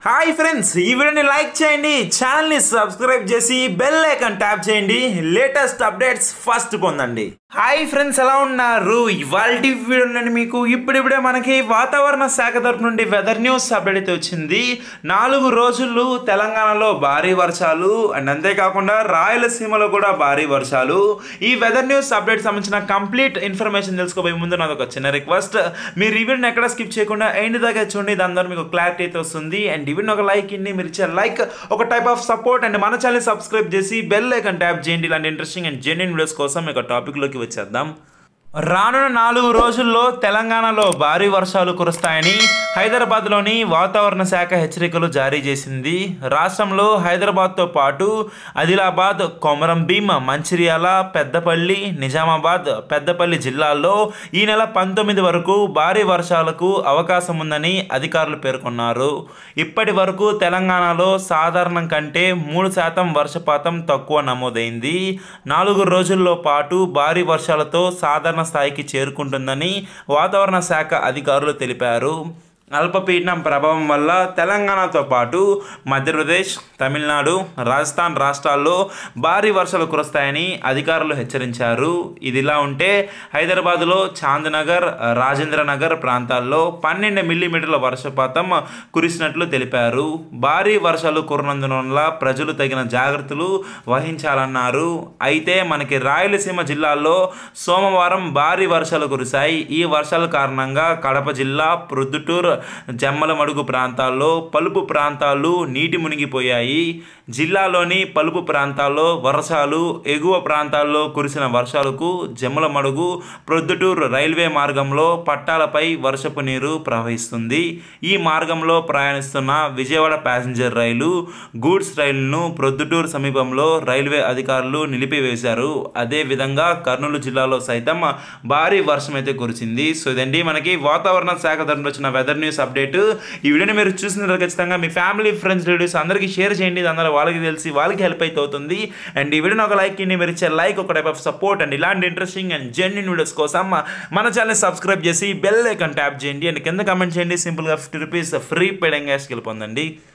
hi friends ఈ వీడియోని like చేయండి ఛానల్ని సబ్స్క్రైబ్ చేసి బెల్ ఐకాన్ ట్యాప్ చేయండి లేటెస్ట్ అప్డేట్స్ ఫస్ట్ పొందండి హాయ్ ఫ్రెండ్స్ ఎలా ఉన్నారు ఇవాళ వీడియోలో మీకు ఇప్పుడిప్పుడే మనకి వాతావరణ శాఖ తరపు నుండి వెదర్ న్యూస్ అప్డేట్ అయితే వచ్చింది నాలుగు రోజులు తెలంగాణలో భారీ వర్షాలు అండ్ అంతేకాకుండా రాయలసీమలో కూడా భారీ వర్షాలు ఈ వెదర్ న్యూస్ అప్డేట్ సంబంధించిన కంప్లీట్ ఇన్ఫర్మేషన్ తెలుసుకోబోయే ముందు నాది ఒక చిన్న రిక్వెస్ట్ మీ రివ్యూని ఎక్కడ స్కిప్ చేయకుండా ఎండ్ దాకా చూడండి దాని ద్వారా మీకు క్లారిటీ అయితే వస్తుంది అండ్ ఈవెన్ ఒక లైక్ ఇండి మీరు ఇచ్చే లైక్ ఒక టైప్ ఆఫ్ సపోర్ట్ అండ్ మన ఛానల్ సబ్స్క్రైబ్ చేసి బెల్ ఐకన్ ట్యాప్ చేయండి ఇలాంటి ఇంట్రెస్టింగ్ అండ్ జెన్యున్ వీడియోస్ కోసం ఒక టాపిక్లోకి వచ్చేద్దాం రానున్న నాలుగు రోజుల్లో తెలంగాణలో భారీ వర్షాలు కురుస్తాయని హైదరాబాద్లోని వాతావరణ శాఖ హెచ్చరికలు జారీ చేసింది రాష్ట్రంలో హైదరాబాద్తో పాటు ఆదిలాబాద్ కొమరం భీం మంచిర్యాల పెద్దపల్లి నిజామాబాద్ పెద్దపల్లి జిల్లాల్లో ఈ నెల పంతొమ్మిది వరకు భారీ వర్షాలకు అవకాశం ఉందని అధికారులు పేర్కొన్నారు ఇప్పటి వరకు తెలంగాణలో సాధారణం కంటే మూడు శాతం వర్షపాతం తక్కువ నమోదైంది నాలుగు రోజుల్లో పాటు భారీ వర్షాలతో సాధారణ స్థాయికి చేరుకుంటుందని వాతావరణ శాఖ అధికారులు తెలిపారు అల్పపీడనం ప్రభావం వల్ల తెలంగాణతో పాటు మధ్యప్రదేశ్ తమిళనాడు రాజస్థాన్ రాష్ట్రాల్లో భారీ వర్షాలు కురుస్తాయని అధికారులు హెచ్చరించారు ఇదిలా ఉంటే హైదరాబాద్లో చాంద్నగర్ రాజేంద్ర నగర్ ప్రాంతాల్లో పన్నెండు మిల్లీమీటర్ల వర్షపాతం కురిసినట్లు తెలిపారు భారీ వర్షాలు కురినందున వల్ల ప్రజలు తగిన జాగ్రత్తలు వహించాలన్నారు అయితే మనకి రాయలసీమ జిల్లాల్లో సోమవారం భారీ వర్షాలు కురిశాయి ఈ వర్షాల కారణంగా కడప జిల్లా ప్రొద్దుటూరు జమ్మలమడుగు ప్రాంతాల్లో పలుపు ప్రాంతాలు నీటి మునిగిపోయాయి జిల్లాలోని పలుపు ప్రాంతాల్లో వర్షాలు ఎగువ ప్రాంతాల్లో కురిసిన వర్షాలకు జమ్మలమడుగు ప్రొద్దుటూరు రైల్వే మార్గంలో పట్టాలపై వర్షపు నీరు ప్రవహిస్తుంది ఈ మార్గంలో ప్రయాణిస్తున్న విజయవాడ ప్యాసింజర్ రైలు గూడ్స్ రైలును ప్రొద్దుటూరు సమీపంలో రైల్వే అధికారులు నిలిపివేశారు అదేవిధంగా కర్నూలు జిల్లాలో సైతం భారీ వర్షం అయితే కురిసింది సో ఇదండి మనకి వాతావరణ శాఖ తరఫున వచ్చిన వెదర్ న్యూస్ అప్డేట్ ఈ వీడియోని మీరు చూసిన ఖచ్చితంగా మీ ఫ్యామిలీ ఫ్రెండ్స్ రిలేటివ్స్ అందరికీ షేర్ చేయండి అందరూ వాళ్ళకి తెలిసి వాళ్ళకి హెల్ప్ అయితే అవుతుంది అండ్ ఈ వీడియోని ఒక లైక్ ఇన్ని మీరు ఇచ్చే లైక్ ఒక టైప్ ఆఫ్ సపోర్ట్ అండ్ ఇలాంటి ఇంట్రెస్టింగ్ అండ్ జెన్యున్ వీడియోస్ కోసం మన ఛానల్ సబ్స్క్రైబ్ చేసి బెల్ ఐకాన్ ట్యాప్ చేయండి అండ్ కింద కమెంట్ చేయండి సింపుల్గా ఫిఫ్టీ రూపీస్ ఫ్రీ పెయిడ్ ఎంగేజ్కి వెళ్ళిపోందండి